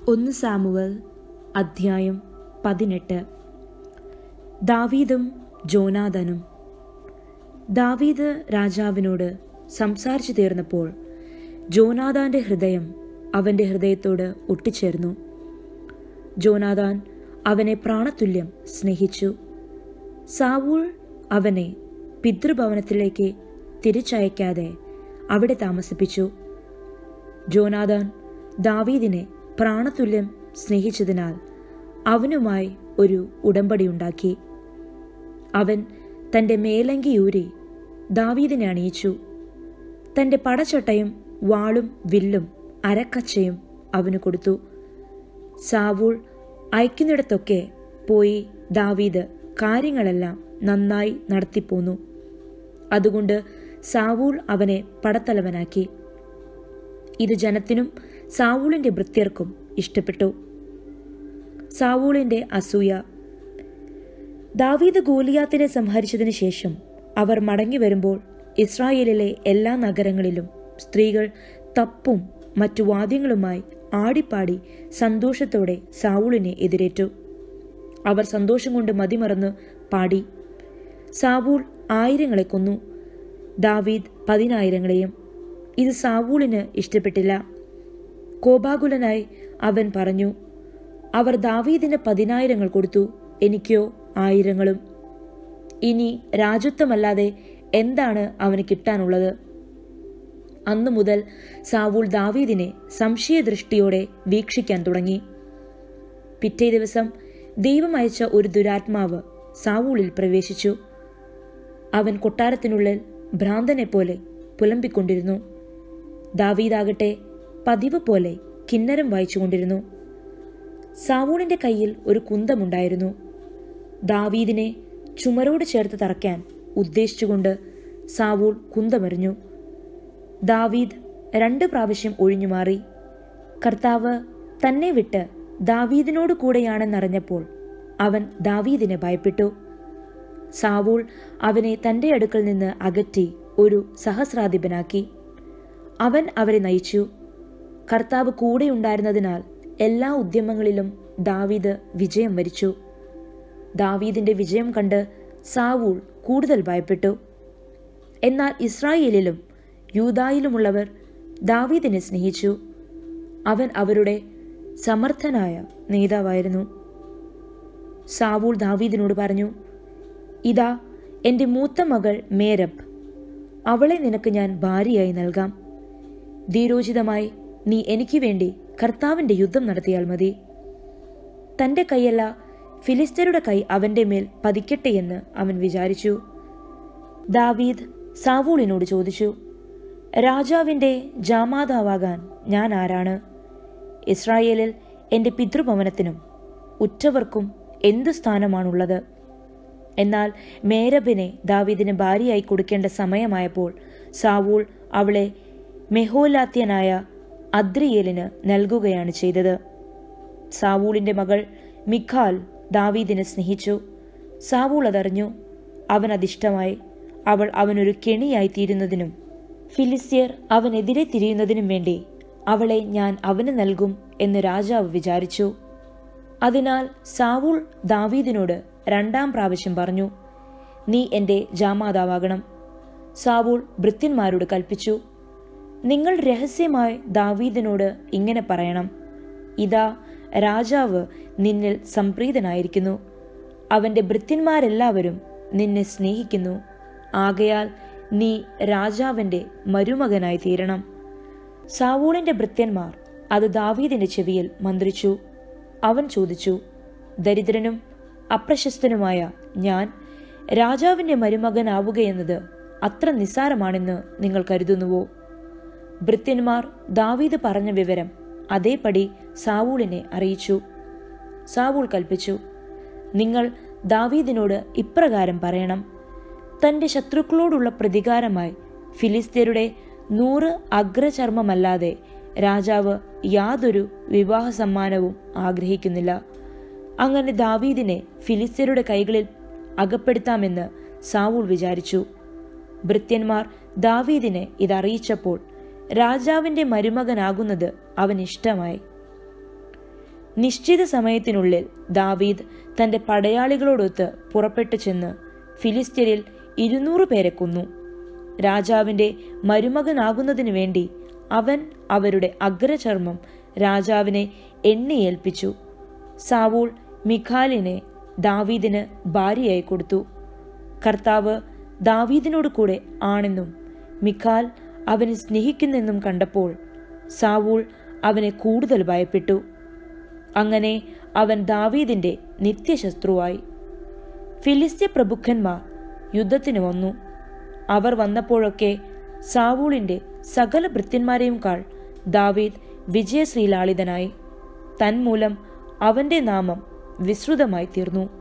ഒന്ന് സാമുവൽ അധ്യായം പതിനെട്ട് ദാവീദും ജോനാഥനും ദാവീദ് രാജാവിനോട് സംസാരിച്ചു തീർന്നപ്പോൾ ജോനാഥാന്റെ ഹൃദയം അവന്റെ ഹൃദയത്തോട് ഒട്ടിച്ചേർന്നു ജോനാഥാൻ അവനെ പ്രാണതുല്യം സ്നേഹിച്ചു സാവൂൾ അവനെ പിതൃഭവനത്തിലേക്ക് തിരിച്ചയക്കാതെ അവിടെ താമസിപ്പിച്ചു ജോനാഥാൻ ദാവീദിനെ പ്രാണതുല്യം സ്നേഹിച്ചതിനാൽ അവനുമായി ഒരു ഉടമ്പടിയുണ്ടാക്കി അവൻ തന്റെ മേലങ്കിയൂരി ദാവീദിനെ അണിയിച്ചു തന്റെ പടച്ചട്ടയും വാളും വില്ലും അരക്കച്ചയും അവന് കൊടുത്തു സാവൂൾ അയക്കുന്നിടത്തൊക്കെ പോയി ദാവീദ് കാര്യങ്ങളെല്ലാം നന്നായി നടത്തിപ്പോന്നു അതുകൊണ്ട് സാവൂൾ അവനെ പടത്തലവനാക്കി ഇത് ജനത്തിനും സാവൂളിന്റെ ഭൃത്യർക്കും ഇഷ്ടപ്പെട്ടു സാവൂളിന്റെ അസൂയ ദാവീദ് ഗോലിയാത്തിനെ സംഹരിച്ചതിനു ശേഷം അവർ മടങ്ങി വരുമ്പോൾ ഇസ്രായേലിലെ എല്ലാ നഗരങ്ങളിലും സ്ത്രീകൾ തപ്പും മറ്റു വാദ്യങ്ങളുമായി ആടിപ്പാടി സന്തോഷത്തോടെ സാവൂളിനെ എതിരേറ്റു അവർ സന്തോഷം കൊണ്ട് മതിമറന്ന് പാടി സാവൂൾ ആയിരങ്ങളെ കൊന്നു ദാവീദ് പതിനായിരങ്ങളെയും ഇത് സാവൂളിന് ഇഷ്ടപ്പെട്ടില്ല കോപാകുലനായി അവൻ പറഞ്ഞു അവർ ദാവീദിന് പതിനായിരങ്ങൾ കൊടുത്തു എനിക്കോ ആയിരങ്ങളും ഇനി രാജത്വമല്ലാതെ എന്താണ് അവന് കിട്ടാനുള്ളത് അന്നു മുതൽ സാവൂൾ ദാവീദിനെ സംശയദൃഷ്ടിയോടെ വീക്ഷിക്കാൻ തുടങ്ങി പിറ്റേ ദിവസം ദൈവം അയച്ച ഒരു ദുരാത്മാവ് സാവൂളിൽ പ്രവേശിച്ചു അവൻ കൊട്ടാരത്തിനുള്ളിൽ ഭ്രാന്തനെ പോലെ പുലമ്പിക്കൊണ്ടിരുന്നു ദാവീദാകട്ടെ പതിവ് പോലെ കിന്നരം വായിച്ചുകൊണ്ടിരുന്നു സാവൂളിന്റെ കയ്യിൽ ഒരു കുന്തമുണ്ടായിരുന്നു ദാവീദിനെ ചുമരോട് ചേർത്ത് തറയ്ക്കാൻ ഉദ്ദേശിച്ചുകൊണ്ട് സാവൂൾ കുന്തമെറിഞ്ഞു ദാവീദ് രണ്ട് പ്രാവശ്യം ഒഴിഞ്ഞു മാറി കർത്താവ് തന്നെ വിട്ട് ദാവീദിനോട് കൂടെയാണെന്നറിഞ്ഞപ്പോൾ അവൻ ദാവീദിനെ ഭയപ്പെട്ടു സാവൂൾ അവനെ തന്റെ അടുക്കൽ നിന്ന് അകറ്റി ഒരു സഹസ്രാധിപനാക്കി അവൻ അവരെ നയിച്ചു കർത്താവ് കൂടെയുണ്ടായിരുന്നതിനാൽ എല്ലാ ഉദ്യമങ്ങളിലും ദാവീദ് വിജയം വരിച്ചു ദാവീദിന്റെ വിജയം കണ്ട് സാവൂൾ കൂടുതൽ ഭയപ്പെട്ടു എന്നാൽ ഇസ്രായേലിലും യൂതായിലുമുള്ളവർ ദാവീദിനെ സ്നേഹിച്ചു അവൻ അവരുടെ സമർത്ഥനായ നേതാവായിരുന്നു സാവൂൾ ദാവീദിനോട് പറഞ്ഞു ഇതാ എൻ്റെ മൂത്ത മകൾ മേരബ് അവളെ നിനക്ക് ഞാൻ ഭാര്യയായി നൽകാം ധീരോചിതമായി നീ എനിക്ക് വേണ്ടി കർത്താവിന്റെ യുദ്ധം നടത്തിയാൽ മതി തന്റെ കൈയല്ല ഫിലിസ്തരുടെ കൈ അവന്റെ മേൽ പതിക്കട്ടെ എന്ന് അവൻ വിചാരിച്ചു ദാവീദ് സാവൂളിനോട് ചോദിച്ചു രാജാവിന്റെ ജാമാതാവാകാൻ ഞാൻ ആരാണ് ഇസ്രായേലിൽ എൻ്റെ പിതൃഭവനത്തിനും ഉറ്റവർക്കും എന്തു സ്ഥാനമാണുള്ളത് എന്നാൽ മേരബിനെ ദാവീദിന് ഭാര്യയായി കൊടുക്കേണ്ട സമയമായപ്പോൾ സാവൂൾ അവളെ മെഹോലാത്യനായ അദ്രിയേലിന് നൽകുകയാണ് ചെയ്തത് സാവൂളിന്റെ മകൾ മിഖാൽ ദാവീദിനെ സ്നേഹിച്ചു സാവൂൾ അതറിഞ്ഞു അവൻ അതിഷ്ടമായി അവൾ അവനൊരു കെണിയായി തീരുന്നതിനും ഫിലിസ്യർ അവനെതിരെ തിരിയുന്നതിനും വേണ്ടി അവളെ ഞാൻ അവന് നൽകും എന്ന് രാജാവ് വിചാരിച്ചു അതിനാൽ സാവൂൾ ദാവീദിനോട് രണ്ടാം പ്രാവശ്യം പറഞ്ഞു നീ എൻ്റെ ജാമാതാവാകണം സാവൂൾ ഭൃത്യന്മാരോട് കൽപ്പിച്ചു നിങ്ങൾ രഹസ്യമായി ദാവീദിനോട് ഇങ്ങനെ പറയണം ഇതാ രാജാവ് നിന്നിൽ സംപ്രീതനായിരിക്കുന്നു അവന്റെ ഭൃത്യന്മാരെല്ലാവരും നിന്നെ സ്നേഹിക്കുന്നു ആകയാൽ നീ രാജാവിന്റെ മരുമകനായി തീരണം സാവൂളിന്റെ ഭൃത്യന്മാർ അത് ദാവീദിന്റെ ചെവിയിൽ മന്ത്രിച്ചു അവൻ ചോദിച്ചു ദരിദ്രനും അപ്രശസ്തനുമായ ഞാൻ രാജാവിന്റെ മരുമകനാവുകയെന്നത് അത്ര നിസ്സാരമാണെന്ന് നിങ്ങൾ കരുതുന്നുവോ ഭൃത്യന്മാർ ദാവീദ് പറഞ്ഞ വിവരം അതേപടി സാവൂളിനെ അറിയിച്ചു സാവൂൾ കൽപ്പിച്ചു നിങ്ങൾ ദാവീദിനോട് ഇപ്രകാരം പറയണം തന്റെ ശത്രുക്കളോടുള്ള പ്രതികാരമായി ഫിലിസ്തീനയുടെ നൂറ് അഗ്രചർമ്മമല്ലാതെ രാജാവ് യാതൊരു വിവാഹ സമ്മാനവും ആഗ്രഹിക്കുന്നില്ല അങ്ങനെ ദാവീദിനെ ഫിലിസ്തീനയുടെ കൈകളിൽ അകപ്പെടുത്താമെന്ന് സാവൂൾ വിചാരിച്ചു ഭൃത്യന്മാർ ദാവീദിനെ ഇതറിയിച്ചപ്പോൾ രാജാവിന്റെ മരുമകനാകുന്നത് അവൻ ഇഷ്ടമായി നിശ്ചിത സമയത്തിനുള്ളിൽ ദാവീദ് തന്റെ പടയാളികളോടൊത്ത് പുറപ്പെട്ടു ചെന്ന് ഫിലിസ്ത്യരിൽ ഇരുന്നൂറ് പേരെ കൊന്നു രാജാവിന്റെ മരുമകനാകുന്നതിനു വേണ്ടി അവൻ അവരുടെ അഗ്രചർമ്മം രാജാവിനെ എണ്ണിയേൽപ്പിച്ചു സാവൂൾ മിഖാലിനെ ദാവീദിന് ഭാര്യയായി കൊടുത്തു കർത്താവ് ദാവീദിനോട് കൂടെ ആണെന്നും മിഖാൽ അവനെ സ്നേഹിക്കുന്നെന്നും കണ്ടപ്പോൾ സാവൂൾ അവനെ കൂടുതൽ ഭയപ്പെട്ടു അങ്ങനെ അവൻ ദാവീദിന്റെ നിത്യശത്രുവായി ഫിലിസ്ത്യ പ്രഭുക്കന്മാർ യുദ്ധത്തിന് വന്നു അവർ വന്നപ്പോഴൊക്കെ സാവൂളിന്റെ സകല ഭൃത്യന്മാരെയും കാൾ ദാവീദ് വിജയശ്രീലാളിതനായി തന്മൂലം അവന്റെ നാമം വിസ്തൃതമായി തീർന്നു